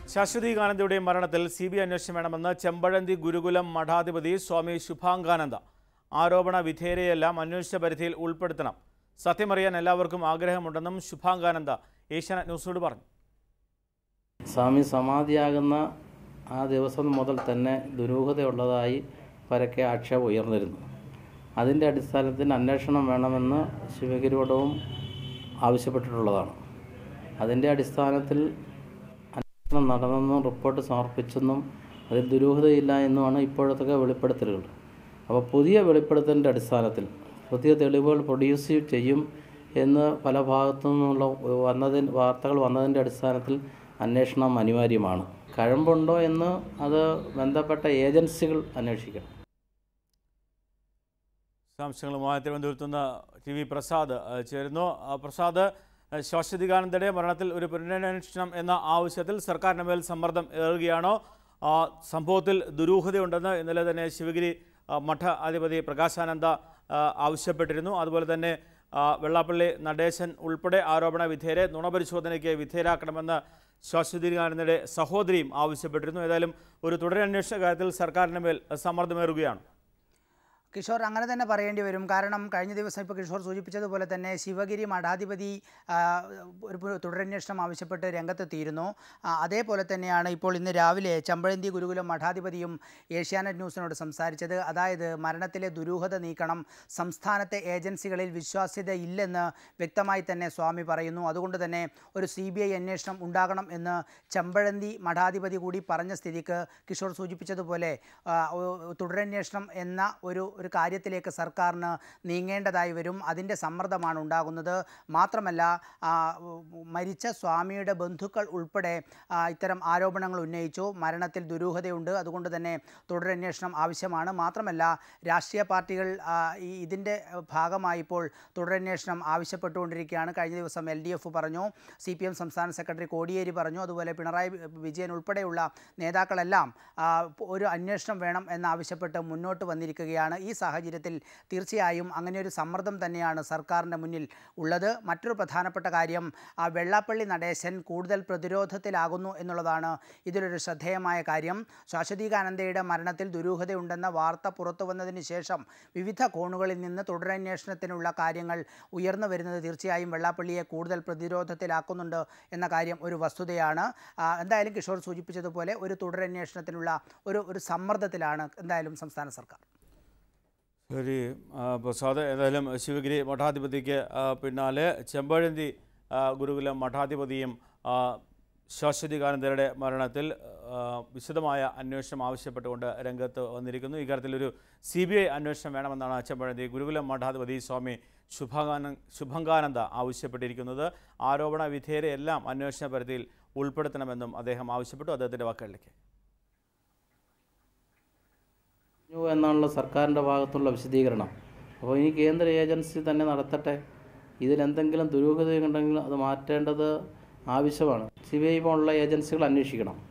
ശാശ്വതീകാനന്ദയുടെ മരണത്തിൽ C B I അന്വേഷണം വേണമെന്ന് ചെമ്പഴന്തി ഗുരുകുലം മഠാധിപതി സ്വാമി ശുഭാംഗാനന്ദ ആരോപണ വിധേയരെയെല്ലാം അന്വേഷണ പരിധിയിൽ ഉൾപ്പെടുത്തണം സത്യമറിയാൻ എല്ലാവർക്കും ആഗ്രഹമുണ്ടെന്നും ശുഭാംഗാനന്ദ ഏഷ്യാനെറ്റ് ന്യൂസിനോട് പറഞ്ഞു സ്വാമി സമാധിയാകുന്ന ആ ദിവസം മുതൽ തന്നെ ദുരൂഹതയുള്ളതായി പരക്കെ ആക്ഷേപം ഉയർന്നിരുന്നു അതിൻ്റെ അടിസ്ഥാനത്തിൽ അന്വേഷണം വേണമെന്ന് ശിവഗിരിയോടവും ആവശ്യപ്പെട്ടിട്ടുള്ളതാണ് അതിൻ്റെ അടിസ്ഥാനത്തിൽ അന്വേഷണം നടന്നെന്നും റിപ്പോർട്ട് സമർപ്പിച്ചെന്നും അതിൽ ദുരൂഹതയില്ല എന്നുമാണ് ഇപ്പോഴത്തെ വെളിപ്പെടുത്തലുകൾ അപ്പോൾ പുതിയ വെളിപ്പെടുത്തലിൻ്റെ അടിസ്ഥാനത്തിൽ പുതിയ തെളിവുകൾ പ്രൊഡ്യൂസ് ചെയ്യും എന്ന് പല ഭാഗത്തു നിന്നുള്ള വന്നതിന് വാർത്തകൾ വന്നതിൻ്റെ അടിസ്ഥാനത്തിൽ അന്വേഷണം അനിവാര്യമാണ് കഴമ്പുണ്ടോ എന്ന് അത് ബന്ധപ്പെട്ട ഏജൻസികൾ അന്വേഷിക്കണം വിശദാംശങ്ങളുമായി തിരുവനന്തപുരത്ത് നിന്ന് ടി വി പ്രസാദ് അഹ് ചേരുന്നു ആ, പ്രസാദ് അഹ് ശാശ്വതികാനന്ദയുടെ മരണത്തിൽ ഒരു പുനരന്വേഷണം എന്ന ആവശ്യത്തിൽ സർക്കാരിന് മേൽ സമ്മർദ്ദം ഏറുകയാണോ ആ, സംഭവത്തിൽ ദുരൂഹതയുണ്ടെന്ന് ഇന്നലെ തന്നെ ശിവഗിരി ആ, മഠ അധിപതി പ്രകാശാനന്ദ ആ, ആവശ്യപ്പെട്ടിരുന്നു അതുപോലെ തന്നെ ആ, വെള്ളാപ്പള്ളി നടേശൻ ഉൾപ്പെടെ ആരോപണ വിധേയരെ നുണപരിശോധനയ്ക്ക് വിധേയരാക്കണമെന്ന് ശാശ്വതികാനന്ദയുടെ സഹോദരിയും ആവശ്യപ്പെട്ടിരുന്നു ഏതായാലും ഒരു തുടരന്വേഷണ കാര്യത്തിൽ സർക്കാരിന് മേൽ സമ്മർദ്ദമേറുകയാണ് കിഷോർ അങ്ങനെ തന്നെ പറയേണ്ടി വരും കാരണം കഴിഞ്ഞ ദിവസം ഇപ്പോൾ കിഷോർ സൂചിപ്പിച്ചതുപോലെ തന്നെ ശിവഗിരി മഠാധിപതി ആ, ഒരു പു- തുടരന്വേഷണം ആവശ്യപ്പെട്ട് രംഗത്തെത്തിയിരുന്നു ആ, അതേപോലെ തന്നെയാണ് ഇപ്പോൾ ഇന്ന് രാവിലെ ചമ്പഴന്തി ഗുരുകുലം മഠാധിപതിയും ഏഷ്യാനെറ്റ് ന്യൂസിനോട് സംസാരിച്ചത് അതായത് മരണത്തിലെ ദുരൂഹത നീക്കണം സംസ്ഥാനത്തെ ഏജൻസികളിൽ വിശ്വാസ്യത ഇല്ലെന്ന് വ്യക്തമായി തന്നെ സ്വാമി പറയുന്നു അതുകൊണ്ട് തന്നെ ഒരു സി ബി ഐ അന്വേഷണം ഉണ്ടാകണം എന്ന് ചമ്പഴന്തി മഠാധിപതി കൂടി പറഞ്ഞ സ്ഥിതിക്ക് കിഷോർ സൂചിപ്പിച്ചതുപോലെ ആ, ഒ- തുടരന്വേഷണം എന്ന ഒരു ഒരു കാര്യത്തിലേക്ക് സർക്കാരിന് നീങ്ങേണ്ടതായി വരും അതിൻ്റെ സമ്മർദ്ദമാണ് ഉണ്ടാകുന്നത് മാത്രമല്ല ആ, ഉ- മരിച്ച സ്വാമിയുടെ ബന്ധുക്കൾ ഉൾപ്പെടെ ആ, ഇത്തരം ആരോപണങ്ങൾ ഉന്നയിച്ചു മരണത്തിൽ ദുരൂഹതയുണ്ട് അതുകൊണ്ട് തന്നെ തുടരന്വേഷണം ആവശ്യമാണ് മാത്രമല്ല രാഷ്ട്രീയ പാർട്ടികൾ ആ, ഈ ഇതിൻ്റെ ഭാഗമായി ഇപ്പോൾ തുടരന്വേഷണം ആവശ്യപ്പെട്ടുകൊണ്ടിരിക്കുകയാണ് കഴിഞ്ഞ ദിവസം എൽ ഡി എഫ് പറഞ്ഞു സി പി എം സംസ്ഥാന സെക്രട്ടറി കോടിയേരി പറഞ്ഞു അതുപോലെ പിണറായി വിജയൻ ഉൾപ്പെടെയുള്ള നേതാക്കളെല്ലാം ആ, ഒരു അന്വേഷണം വേണം എന്നാവശ്യപ്പെട്ട് മുന്നോട്ട് വന്നിരിക്കുകയാണ് ഈ സാഹചര്യത്തിൽ തീർച്ചയായും അങ്ങനെ ഒരു സമ്മർദ്ദം തന്നെയാണ് സർക്കാരിൻ്റെ മുന്നിൽ ഉള്ളത് മറ്റൊരു പ്രധാനപ്പെട്ട കാര്യം ആ വെള്ളാപ്പള്ളി നടേശൻ കൂടുതൽ പ്രതിരോധത്തിലാകുന്നു എന്നുള്ളതാണ് ഇതിലൊരു ശ്രദ്ധേയമായ കാര്യം ശാശ്വതീകാനന്ദയുടെ മരണത്തിൽ ദുരൂഹതയുണ്ടെന്ന വാർത്ത പുറത്തു വന്നതിന് ശേഷം വിവിധ കോണുകളിൽ നിന്ന് തുടരന്വേഷണത്തിനുള്ള കാര്യങ്ങൾ ഉയർന്നു വരുന്നത് തീർച്ചയായും വെള്ളാപ്പള്ളിയെ കൂടുതൽ പ്രതിരോധത്തിലാക്കുന്നുണ്ട് എന്ന കാര്യം ഒരു വസ്തുതയാണ് ആ, എന്തായാലും കിഷോർ സൂചിപ്പിച്ചതുപോലെ ഒരു തുടരന്വേഷണത്തിനുള്ള ഒരു ഒരു സമ്മർദ്ദത്തിലാണ് എന്തായാലും സംസ്ഥാന സർക്കാർ ശരി ആ, പ്രസാദ് ഏതായാലും ശിവഗിരി മഠാധിപതിക്ക് ആ, പിന്നാലെ ചെമ്പഴന്തി ആ, ഗുരുകുലം മഠാധിപതിയും ആ, ശാശ്വതികാനന്ദരുടെ മരണത്തിൽ ആ, വിശദമായ അന്വേഷണം ആവശ്യപ്പെട്ടുകൊണ്ട് രംഗത്ത് വന്നിരിക്കുന്നു ഇക്കാര്യത്തിൽ ഒരു സി ബി ഐ അന്വേഷണം വേണമെന്നാണ് ചെമ്പഴന്തി ഗുരുകുലം മഠാധിപതി സ്വാമി ശുഭാകാന ശുഭങ്കാനന്ദ ആവശ്യപ്പെട്ടിരിക്കുന്നത് ആരോപണ വിധേയരെ എല്ലാം അന്വേഷണ പരിധിയിൽ ഉൾപ്പെടുത്തണമെന്നും അദ്ദേഹം ആവശ്യപ്പെട്ടു അദ്ദേഹത്തിൻ്റെ വാക്കുകളിലേക്ക് കഴിഞ്ഞു എന്നാണല്ലോ സർക്കാരിൻ്റെ ഭാഗത്തുള്ള വിശദീകരണം അപ്പോൾ ഇനി കേന്ദ്ര ഏജൻസി തന്നെ നടത്തട്ടെ ഇതിലെന്തെങ്കിലും ദുരൂഹതയുണ്ടെങ്കിൽ അത് മാറ്റേണ്ടത് ആവശ്യമാണ് സി ബി ഐ പോലുള്ള ഏജൻസികൾ അന്വേഷിക്കണം